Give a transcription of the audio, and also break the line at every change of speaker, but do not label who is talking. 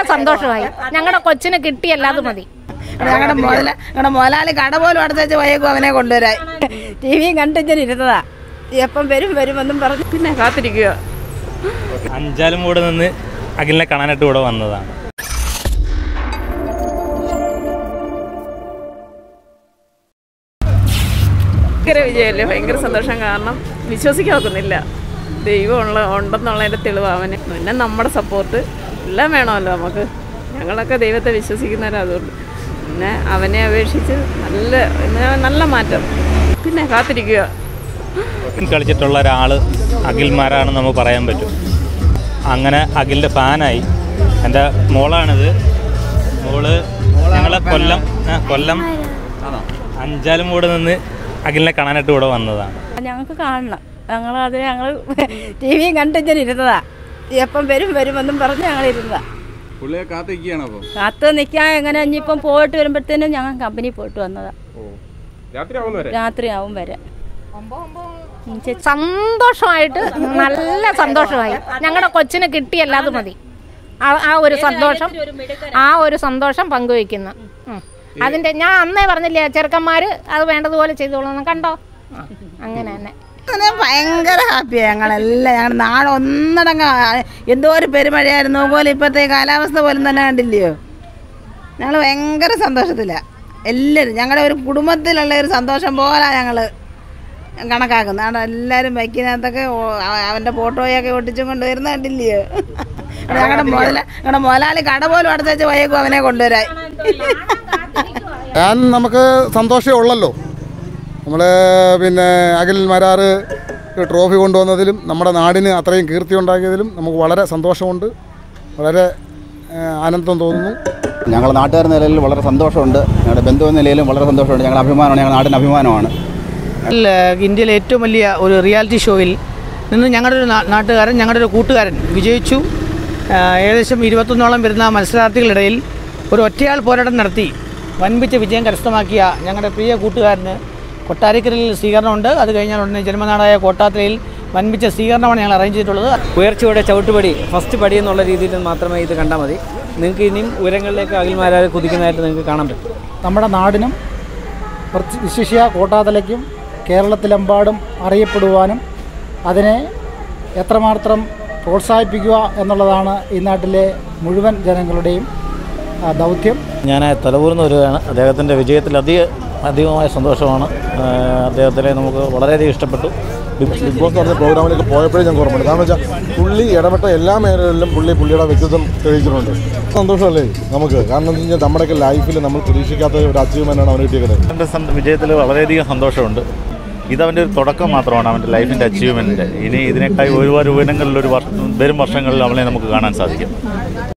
സന്തോഷമായി ഞങ്ങളുടെ കൊച്ചിന് കിട്ടിയല്ലാതെ മതി
ഞങ്ങളുടെ മുതല ഞങ്ങളുടെ മുതലാളി കട പോലും അടച്ചു പോയേക്കും അവനെ കൊണ്ടുവരാൻ
ടി വിയും കണ്ടിങ്ങനെ ഇരുന്നതാ എപ്പം വരും വരുമെന്നും പറഞ്ഞു
പിന്നെ കാത്തിരിക്കുക
അഞ്ചാലും കൂടെ നിന്ന് അഖിലിനെ കാണാനായിട്ട് ഇവിടെ വന്നതാണ്
ഭയങ്കര വിജയമല്ലേ ഭയങ്കര സന്തോഷം കാരണം വിശ്വസിക്കാൻ ഒക്കുന്നില്ല ദൈവം ഉള്ള ഉണ്ടെന്നുള്ളതിൻ്റെ തെളിവ് അവന് പിന്നെ നമ്മുടെ സപ്പോർട്ട് എല്ലാം വേണമല്ലോ നമുക്ക് ഞങ്ങളൊക്കെ ദൈവത്തെ വിശ്വസിക്കുന്നവരാ അതുകൊണ്ട് പിന്നെ അവനെ അപേക്ഷിച്ച് നല്ല നല്ല മാറ്റം പിന്നെ കാത്തിരിക്കുക
കളിച്ചിട്ടുള്ള ഒരാൾ അഖിൽമാരാണെന്ന് നമുക്ക് പറയാൻ പറ്റും അങ്ങനെ അഖിലിൻ്റെ ഫാനായി എൻ്റെ മോളാണിത് മോള് ഞങ്ങളെ കൊല്ലം ആ, കൊല്ലം അഞ്ചാലും കൂടെ നിന്ന് അഖിലിനെ കാണാനായിട്ട് ഇവിടെ വന്നതാണ്
ഞങ്ങൾക്ക് കാണണം ഞങ്ങൾ അത് ഞങ്ങൾ ടി വിയും കണ്ടിങ്ങനെ ഇരുന്നതാ എപ്പം വരും വരുമെന്നും പറഞ്ഞ് ഞങ്ങൾ ഇരുന്നതാ
പുള്ളിയെ കാത്തിരിക്കുകയാണ് അപ്പം
കാത്ത് നിൽക്കാൻ എങ്ങനെ ഇനിയിപ്പം പോയിട്ട് വരുമ്പോഴത്തേനും ഞങ്ങൾ കമ്പനി പോയിട്ട് വന്നതാ
രാത്രി ആവുന്ന വരെ
രാത്രിയാവും വരെ ഉം, ചേച്ചി
സന്തോഷമായിട്ട് നല്ല സന്തോഷമായി ഞങ്ങളുടെ കൊച്ചിന് കിട്ടിയല്ലാതെ മതി ആ- ആ ഒരു സന്തോഷം ആ ഒരു സന്തോഷം പങ്കുവയ്ക്കുന്നു ഉം. അതിന്റെ ഞാൻ അന്നേ പറഞ്ഞില്ലേ ചെറുക്കന്മാര് അത് വേണ്ടതുപോലെ ചെയ്തോളൂ കണ്ടോ ആ, അങ്ങനെ തന്നെ
അങ്ങനെ ഭയങ്കര ഹാപ്പിയാണ് ഞങ്ങളെല്ലാം ഞങ്ങളുടെ നാട് ഒന്നടങ്ക എന്തോ ഒരു പെരുമഴയായിരുന്നു പോലെ ഇപ്പോഴത്തെ കാലാവസ്ഥ പോലും തന്നെ കണ്ടില്ലയോ ഞങ്ങൾ ഭയങ്കര സന്തോഷത്തിലാണ് എല്ലാവരും ഞങ്ങളുടെ ഒരു കുടുംബത്തിലുള്ള ഒരു സന്തോഷം പോലെ ഞങ്ങൾ കണക്കാക്കുന്നത് അവിടെ എല്ലാവരും ബൈക്കിനകത്തൊക്കെ ഓ- അവ- അവൻ്റെ ഫോട്ടോയൊക്കെ ഒട്ടിച്ചും കൊണ്ട് വരുന്ന കണ്ടില്ലയോ ഞങ്ങളുടെ മുതല ഞങ്ങളുടെ മുതലാളി കട പോലും അടച്ചു പോയേക്കും അവനെ കൊണ്ടുവരാൻ
ഞാൻ നമുക്ക് സന്തോഷമേ ഉള്ളല്ലോ നമ്മൾ പിന്നെ അഖിൽ മരാറ് ട്രോഫി കൊണ്ടുവന്നതിലും നമ്മുടെ നാടിന് അത്രയും കീർത്തി ഉണ്ടാക്കിയതിലും നമുക്ക് വളരെ സന്തോഷമുണ്ട് വളരെ ഏഹ്, ആനന്ദം തോന്നുന്നു
ഞങ്ങളുടെ നാട്ടുകാർ നിലയിൽ വളരെ സന്തോഷമുണ്ട് ഞങ്ങളുടെ ബന്ധു എന്ന നിലയിലും വളരെ സന്തോഷമുണ്ട് ഞങ്ങളുടെ അഭിമാനമാണ് ഞങ്ങളുടെ നാടിൻ്റെ അഭിമാനമാണ്
ഇന്ത്യയിലെ ഏറ്റവും വലിയ ഒരു റിയാലിറ്റി ഷോയിൽ നിന്ന് ഞങ്ങളുടെ ഒരു നാ- നാട്ടുകാരൻ ഞങ്ങളുടെ ഒരു കൂട്ടുകാരൻ വിജയിച്ചു ആ, ഏകദേശം ഇരുപത്തൊന്നോളം വരുന്ന മത്സരാർത്ഥികളിടയിൽ ഒരു ഒറ്റയാൾ പോരാട്ടം നടത്തി വൻപിച്ച വിജയം കരസ്ഥമാക്കിയ ഞങ്ങളുടെ പ്രിയ കൂട്ടുകാരന് കൊട്ടാരക്കരയിൽ സ്വീകരണമുണ്ട് അത് കഴിഞ്ഞാൽ ഉടനെ ജന്മനാടായ കോട്ടാത്തലയിൽ വൻപിച്ച സ്വീകരണമാണ് ഞങ്ങൾ അറേഞ്ച് ചെയ്തിട്ടുള്ളത്
ഉയർച്ചയുടെ ചവിട്ടുപടി ഫസ്റ്റ് പടി എന്നുള്ള രീതിയിൽ മാത്രമേ ഇത് കണ്ടാൽ മതി നിങ്ങൾക്ക് ഇനിയും ഉയരങ്ങളിലേക്ക് അഖിൽമാരാതെ കുതിക്കുന്നതായിട്ട് നിങ്ങൾക്ക് കാണാൻ പറ്റും
നമ്മുടെ നാടിനും പ്രത്യ- വിശിഷ്യ കോട്ടാതലയ്ക്കും കേരളത്തിലെമ്പാടും അറിയപ്പെടുവാനും അതിനെ എത്രമാത്രം പ്രോത്സാഹിപ്പിക്കുക എന്നുള്ളതാണ് ഈ നാട്ടിലെ മുഴുവൻ ജനങ്ങളുടെയും ആ, ദൗത്യം
ഞാൻ തലവൂർന്ന് വരികയാണ് അദ്ദേഹത്തിൻ്റെ വിജയത്തിൽ അധിക അധികമായ സന്തോഷമാണ് ആ, അദ്ദേഹത്തിനെ നമുക്ക് വളരെയധികം ഇഷ്ടപ്പെട്ടു
ബിഗ് ബോസ് പറഞ്ഞ പ്രോഗ്രാമിലേക്ക് പോയപ്പോഴേ ഞാൻ ഓർമ്മയുണ്ട് കാരണം വെച്ചാൽ പുള്ളി ഇടപെട്ട എല്ലാ മേഖലകളിലും പുള്ളി പുള്ളിയുടെ വ്യക്തിത്വം തെളിയിച്ചിട്ടുണ്ട് സന്തോഷമല്ലേ നമുക്ക് കാരണം എന്ന് വെച്ചാൽ നമ്മുടെയൊക്കെ ലൈഫിൽ നമ്മൾ പ്രതീക്ഷിക്കാത്ത ഒരു അച്ചീവ്മെൻ്റാണ് അവന് കിട്ടിയത്
എൻ്റെ വിജയത്തിൽ വളരെയധികം സന്തോഷമുണ്ട് ഇതവൻ്റെ ഒരു തുടക്കം മാത്രമാണ് അവൻ്റെ ലൈഫിൻ്റെ അച്ചീവ്മെൻറ്റ് ഇനി ഇതിനേക്കായി ഒരുപാട് ഉയരങ്ങളിൽ ഒരു വർഷം വരും വർഷങ്ങളിൽ അവനെ നമുക്ക് കാണാൻ സാധിക്കും